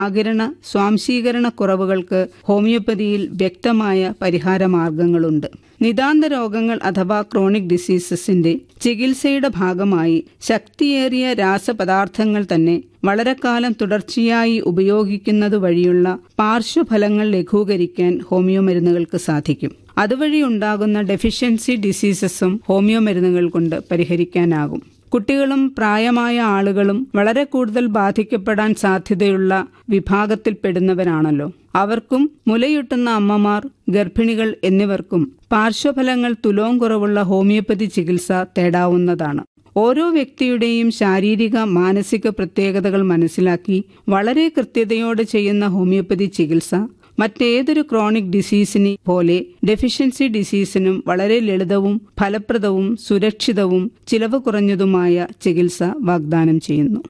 ആകിരണ സ്വാംശീകരണ കുറവുകൾക്ക് ഹോമിയോപ്പതിയിൽ വ്യക്തമായ പരിഹാര മാർഗങ്ങളുണ്ട് നിതാന്ത രോഗങ്ങൾ അഥവാ ക്രോണിക് ഡിസീസസിന്റെ ചികിത്സയുടെ ഭാഗമായി ശക്തിയേറിയ രാസപദാർത്ഥങ്ങൾ തന്നെ വളരെക്കാലം തുടർച്ചയായി ഉപയോഗിക്കുന്നത് വഴിയുള്ള പാർശ്വഫലങ്ങൾ ലഘൂകരിക്കാൻ ഹോമിയോ മരുന്നുകൾക്ക് സാധിക്കും അതുവഴി ഉണ്ടാകുന്ന ഡെഫിഷ്യൻസി ഡിസീസസും ഹോമിയോ മരുന്നുകൾ കൊണ്ട് പരിഹരിക്കാനാകും കുട്ടികളും പ്രായമായ ആളുകളും വളരെ കൂടുതൽ ബാധിക്കപ്പെടാൻ സാധ്യതയുള്ള വിഭാഗത്തിൽപ്പെടുന്നവരാണല്ലോ അവർക്കും മുലയൂട്ടുന്ന അമ്മമാർ ഗർഭിണികൾ എന്നിവർക്കും പാർശ്വഫലങ്ങൾ തുലോം കുറവുള്ള ഹോമിയോപ്പതി ചികിത്സ തേടാവുന്നതാണ് ഓരോ വ്യക്തിയുടെയും ശാരീരിക മാനസിക പ്രത്യേകതകൾ മനസ്സിലാക്കി വളരെ കൃത്യതയോടെ ചെയ്യുന്ന ഹോമിയോപ്പതി ചികിത്സ മറ്റേതൊരു ക്രോണിക് ഡിസീസിനെ പോലെ ഡെഫിഷ്യൻസി ഡിസീസിനും വളരെ ലളിതവും ഫലപ്രദവും സുരക്ഷിതവും ചിലവ് കുറഞ്ഞതുമായ ചികിത്സ വാഗ്ദാനം ചെയ്യുന്നു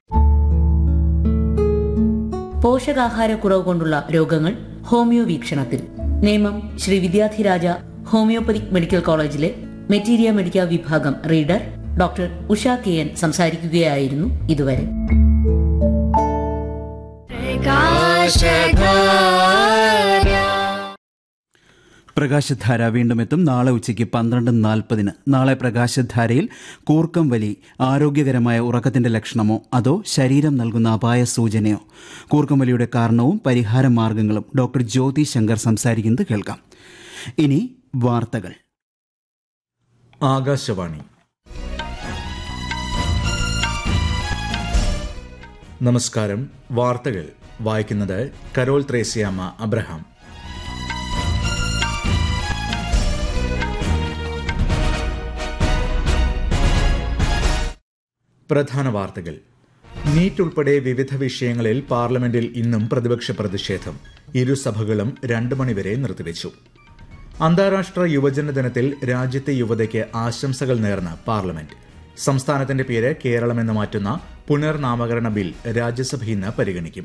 പോഷകാഹാരക്കുറവ് കൊണ്ടുള്ള രോഗങ്ങൾ ഹോമിയോ വീക്ഷണത്തിൽ നേമം ശ്രീ വിദ്യാധിരാജ ഹോമിയോപ്പതിക് മെഡിക്കൽ കോളേജിലെ മെറ്റീരിയ മെഡിക്ക വിഭാഗം reader doctor Usha K N സംസാരിക്കുകയായിരുന്നു ഇതുവരെ പ്രകാശധാര വീണ്ടും എത്തും നാളെ ഉച്ചയ്ക്ക് പന്ത്രണ്ട് നാൽപ്പതിന് നാളെ പ്രകാശധാരയിൽ കൂർക്കം വലി ആരോഗ്യകരമായ ഉറക്കത്തിന്റെ ലക്ഷണമോ അതോ ശരീരം നൽകുന്ന അപായ സൂചനയോ കൂർക്കം വലിയുടെ കാരണവും പരിഹാര മാർഗങ്ങളും ഡോക്ടർ ജ്യോതി ശങ്കർ സംസാരിക്കുന്നത് കേൾക്കാം ഇനി വാർത്തകൾ ആകാശവാണി നമസ്കാരം വാർത്തകൾ വായിക്കുന്നത് കരോൾ ത്രേസ്യാമ്മ അബ്രഹാം പ്രധാന വാർത്തകൾ നീറ്റ് ഉൾപ്പെടെ വിവിധ വിഷയങ്ങളിൽ പാർലമെന്റിൽ ഇന്നും പ്രതിപക്ഷ പ്രതിഷേധം ഇരുസഭകളും രണ്ടു മണിവരെ നിർത്തിവച്ചു അന്താരാഷ്ട്ര യുവജന ദിനത്തിൽ രാജ്യത്തെ യുവതയ്ക്ക് ആശംസകൾ നേർന്ന് പാർലമെന്റ് സംസ്ഥാനത്തിന്റെ പേര് കേരളമെന്ന് മാറ്റുന്ന പുനർനാമകരണ ബിൽ രാജ്യസഭ ഇന്ന് പരിഗണിക്കും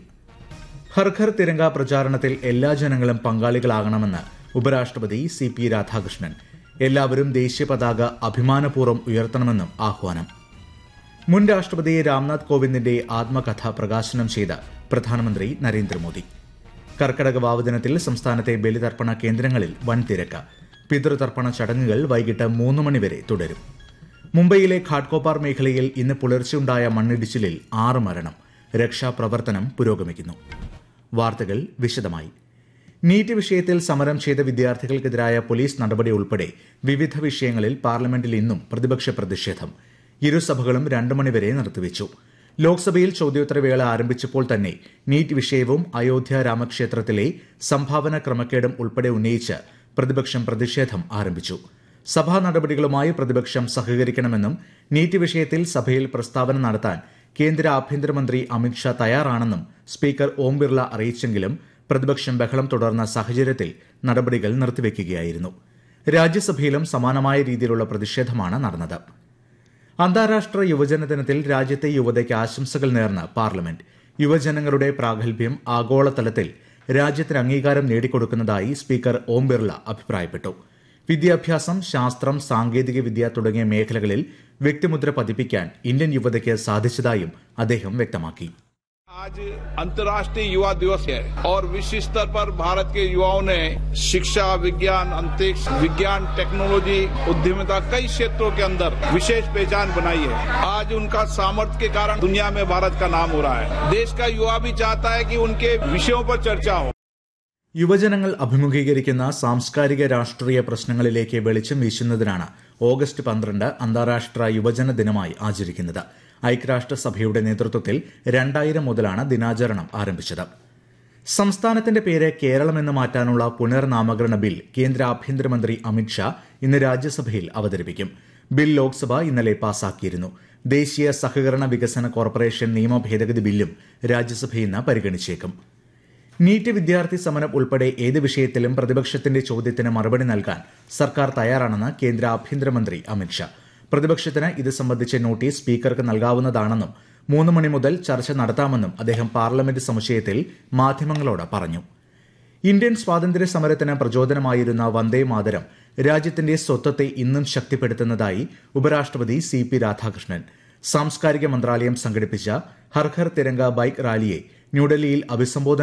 ഹർഘർ തിരങ്ക പ്രചാരണത്തിൽ എല്ലാ ജനങ്ങളും പങ്കാളികളാകണമെന്ന് ഉപരാഷ്ട്രപതി സി പി രാധാകൃഷ്ണൻ എല്ലാവരും ദേശീയ പതാക അഭിമാനപൂർവ്വം ഉയർത്തണമെന്നും ആഹ്വാനം മുൻ രാഷ്ട്രപതി രാംനാഥ് കോവിന്ദിന്റെ ആത്മകഥ പ്രകാശനം ചെയ്ത പ്രധാനമന്ത്രി നരേന്ദ്രമോദി കർക്കടക വാവ് ദിനത്തിൽ സംസ്ഥാനത്തെ ബലിതർപ്പണ കേന്ദ്രങ്ങളിൽ വൻ തിരക്ക് പിതൃതർപ്പണ ചടങ്ങുകൾ വൈകിട്ട് മൂന്ന് മണിവരെ തുടരും മുംബൈയിലെ ഘാട്കോപ്പാർ മേഖലയിൽ ഇന്ന് പുലർച്ചെയുണ്ടായ മണ്ണിടിച്ചിലിൽ ആറ് മരണം രക്ഷാപ്രവർത്തനം പുരോഗമിക്കുന്നു വാർത്തകൾ വിശദമായി നീറ്റ് വിഷയത്തിൽ സമരം ചെയ്ത വിദ്യാർത്ഥികൾക്കെതിരായ പോലീസ് നടപടി ഉൾപ്പെടെ വിവിധ വിഷയങ്ങളിൽ പാർലമെന്റിൽ ഇന്നും പ്രതിപക്ഷ പ്രതിഷേധം ഇരുസഭകളും രണ്ടു മണിവരെ നിർത്തിവച്ചു ലോക്സഭയിൽ ചോദ്യോത്തരവേള ആരംഭിച്ചപ്പോൾ തന്നെ നീറ്റ് വിഷയവും അയോധ്യ രാമക്ഷേത്രത്തിലെ സംഭാവന ക്രമക്കേടും ഉൾപ്പെടെ ഉന്നയിച്ച് പ്രതിപക്ഷം പ്രതിഷേധം ആരംഭിച്ചു സഭാ നടപടികളുമായി പ്രതിപക്ഷം സഹകരിക്കണമെന്നും നീറ്റ് വിഷയത്തിൽ സഭയിൽ പ്രസ്താവന നടത്താൻ കേന്ദ്ര ആഭ്യന്തരമന്ത്രി അമിത്ഷാ തയ്യാറാണെന്നും സ്പീക്കർ ഓം ബിർള അറിയിച്ചെങ്കിലും പ്രതിപക്ഷം ബഹളം തുടർന്ന സാഹചര്യത്തിൽ നടപടികൾ നിർത്തിവെക്കുകയായിരുന്നു രാജ്യസഭയിലും സമാനമായ രീതിയിലുള്ള പ്രതിഷേധമാണ് നടന്നത് അന്താരാഷ്ട്ര യുവജന ദിനത്തിൽ രാജ്യത്തെ യുവതയ്ക്ക് ആശംസകൾ നേർന്ന് പാർലമെന്റ് യുവജനങ്ങളുടെ പ്രാഗൽഭ്യം ആഗോളതലത്തിൽ രാജ്യത്തിന് അംഗീകാരം നേടിക്കൊടുക്കുന്നതായി സ്പീക്കർ ഓം ബിർള അഭിപ്രായപ്പെട്ടു വിദ്യാഭ്യാസം ശാസ്ത്രം സാങ്കേതിക വിദ്യ തുടങ്ങിയ മേഖലകളിൽ വ്യക്തിമുദ്ര പതിപ്പിക്കാൻ ഇന്ത്യൻ യുവതയ്ക്ക് സാധിച്ചതായും അദ്ദേഹം വ്യക്തമാക്കി आज अंतर्राष्ट्रीय युवा दिवस है और विश्व स्तर पर भारत के युवाओं ने शिक्षा विज्ञान अंतरिक्ष विज्ञान टेक्नोलॉजी उद्यमिता कई क्षेत्रों के अंदर विशेष पहचान बनाई है आज उनका सामर्थ्य के कारण दुनिया में भारत का नाम हो रहा है देश का युवा भी चाहता है कि उनके विषयों पर चर्चा हो യുവജനങ്ങൾ അഭിമുഖീകരിക്കുന്ന സാംസ്കാരിക രാഷ്ട്രീയ പ്രശ്നങ്ങളിലേക്ക് വെളിച്ചം വീശുന്നതിനാണ് ഓഗസ്റ്റ് പന്ത്രണ്ട് അന്താരാഷ്ട്ര യുവജന ദിനമായി ആചരിക്കുന്നത് ഐക്യരാഷ്ട്രസഭയുടെ നേതൃത്വത്തിൽ രണ്ടായിരം മുതലാണ് ദിനാചരണം ആരംഭിച്ചത് സംസ്ഥാനത്തിന്റെ പേര് കേരളമെന്ന് മാറ്റാനുള്ള പുനർനാമകരണ ബിൽ കേന്ദ്ര ആഭ്യന്തരമന്ത്രി അമിത്ഷാ ഇന്ന് രാജ്യസഭയിൽ അവതരിപ്പിക്കും ബിൽ ലോക്സഭ ഇന്നലെ പാസാക്കിയിരുന്നു ദേശീയ സഹകരണ വികസന കോർപ്പറേഷൻ നിയമ ഭേദഗതി ബില്ലും രാജ്യസഭ ഇന്ന് പരിഗണിച്ചേക്കും നീറ്റ് വിദ്യാർത്ഥി സമരം ഉൾപ്പെടെ ഏത് വിഷയത്തിലും പ്രതിപക്ഷത്തിന്റെ ചോദ്യത്തിന് മറുപടി നൽകാൻ സർക്കാർ തയ്യാറാണെന്ന് കേന്ദ്ര ആഭ്യന്തരമന്ത്രി അമിത്ഷാ പ്രതിപക്ഷത്തിന് ഇത് സംബന്ധിച്ച നോട്ടീസ് സ്പീക്കർക്ക് നൽകാവുന്നതാണെന്നും മൂന്ന് മണി മുതൽ ചർച്ച നടത്താമെന്നും അദ്ദേഹം പാർലമെന്റ് സമുച്ചയത്തിൽ മാധ്യമങ്ങളോട് പറഞ്ഞു ഇന്ത്യൻ സ്വാതന്ത്ര്യ സമരത്തിന് പ്രചോദനമായിരുന്ന വന്ദേ മാതരം രാജ്യത്തിന്റെ സ്വത്വത്തെ ഇന്നും ശക്തിപ്പെടുത്തുന്നതായി ഉപരാഷ്ട്രപതി സി പി രാധാകൃഷ്ണൻ സാംസ്കാരിക മന്ത്രാലയം സംഘടിപ്പിച്ച ഹർ ഘർ തിരങ്ക ബൈക്ക് റാലിയെ ന്യൂഡൽഹിയിൽ അഭിസംബോധന